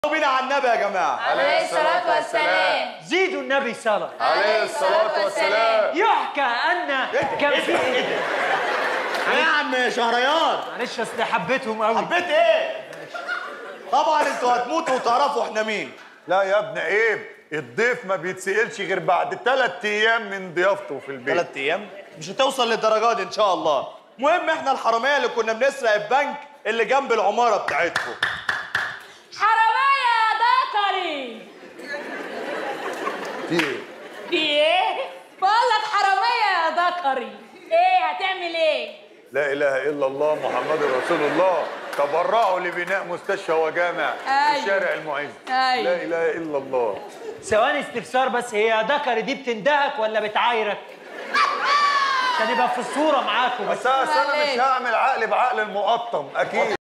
بينا على النبي يا جماعه عليه الصلاة والسلام زيدوا النبي صلاة عليه الصلاة والسلام يحكى أن كان في إيه ده؟ يا عم شهريار معلش أصل حبيتهم قوي حبيت ايه طبعا انتوا هتموتوا وتعرفوا احنا مين لا يا ابن عيب الضيف ما بيتسألش غير بعد ثلاث ايام من ضيافته في البيت ثلاث ايام مش هتوصل للدرجات دي ان شاء الله المهم احنا الحراميه اللي كنا بنسرق البنك اللي جنب العماره بتاعتكم حرامية يا دكري في ايه؟ في ايه؟ بقول لك حرامية يا دكري ايه هتعمل ايه؟ لا اله الا الله محمد رسول الله تبرعوا لبناء مستشفى وجامع أيوة. في شارع المعز أيوة. لا اله الا الله ثواني استفسار بس هي دكر دي بتندهك ولا بتعايرك؟ عشان يبقى في الصورة معاكم بس بس أنا مش معلش. هعمل عقل بعقل المقطم اكيد